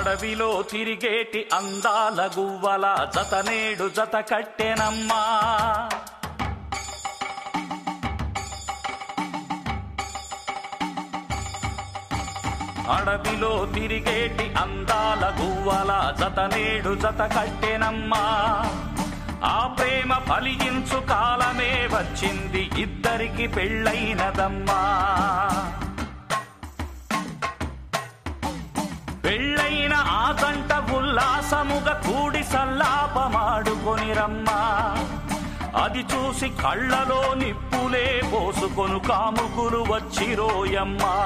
అడవిలో తిరిగేటి అందాల గువ్వల జతనేడు జత కట్టెనమ్మా అడవిలో తిరిగేటి అందాల గువ్వల జతనేడు జత కట్టెనమ్మా ఆ ప్రేమ ఫలించు కాలమే వచ్చింది ఇద్దరికి పెళ్ళైనదమ్మా పెళ్ళైన ఆ జంట ఉల్లాసముగా కూడి సల్లాపమాడుకొని రమ్మా అది చూసి కళ్ళలో నిప్పులే పోసుకొను కాముకులు వచ్చిరోయమ్మా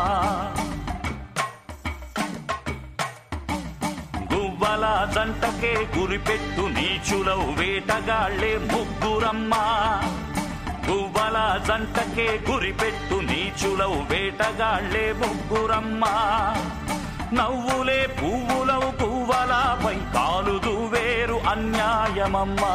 గువ్వల జంటకే గురిపెట్టు నీచులవు వేటగాళ్లే ముగ్గురమ్మా గువ్వల జంటకే గురిపెట్టు నీచులవు వేటగాళ్లే ముగ్గురమ్మా నవ్వులే పువ్వులవు పువ్వలపై కాలు వేరు అన్యాయమమ్మా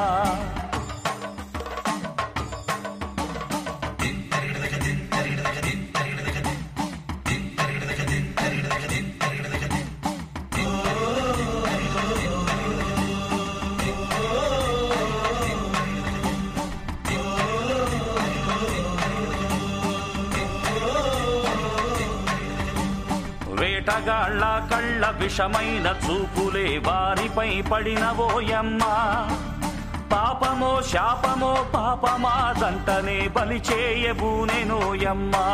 వేటగాళ్ళ కళ్ళ విషమైన చూపులే వారిపై పడినవోయమ్మా పాపమో శాపమో పాపమా దంటనే బలి చేయబూనెనోయమ్మా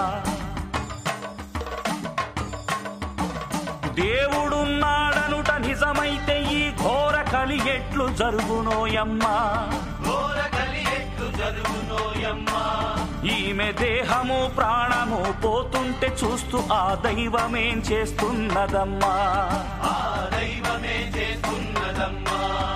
దేవుడున్నాడనుట నిజమైతే ఈ ఘోర కలి ఎట్లు జరుగునోయమ్మా ఘోర కలి ఎట్లు జరుగునోయమ్మా ఈమె దేహము ప్రాణము పోతుంటే చూస్తూ ఆ దైవమేం చేస్తున్నదమ్మా ఆ దైవమే చేస్తున్నదమ్మా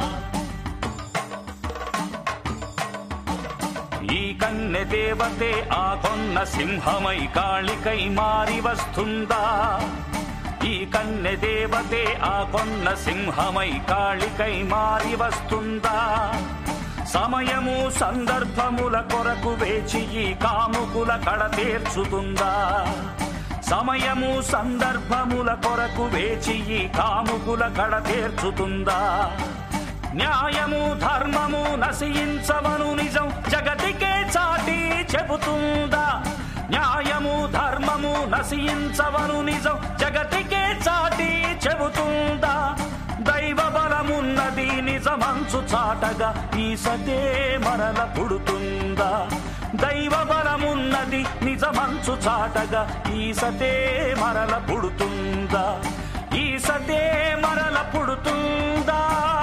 ఈ కన్నె దేవతే ఆ కొన్న సింహమై కాళికై మారి వస్తుందా ఈ కన్నె దేవతే ఆ కొన్న సింహమై కాళికై మారి వస్తుందా సమయము సందర్భముల కొరకు వేచి ఈ కాముకుల కడ తీర్చుతుందా సమయము సందర్భముల కొరకు వేచి ఈ కాముకుల కడ తీర్చుతుందా న్యాయము ధర్మము నశించవను నిజం జగతికే చాటి చెబుతుందా న్యాయము ధర్మము నశించవను నిజం జగతికే చాటి చెబుతుందా దైవ బలమున్నది నిజమంచు చాటగా ఈ సతే మరల పుడుతుందా దైవ బలమున్నది నిజమంచు చాటగా ఈ సతే మరల పుడుతుందా ఈ సతే మరల పుడుతుందా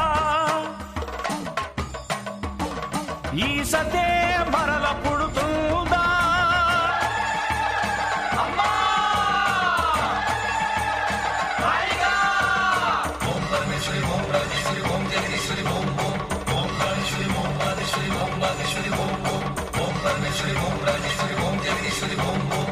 ఈ సతే మరల పుడుతుందా అమ్మా ఓం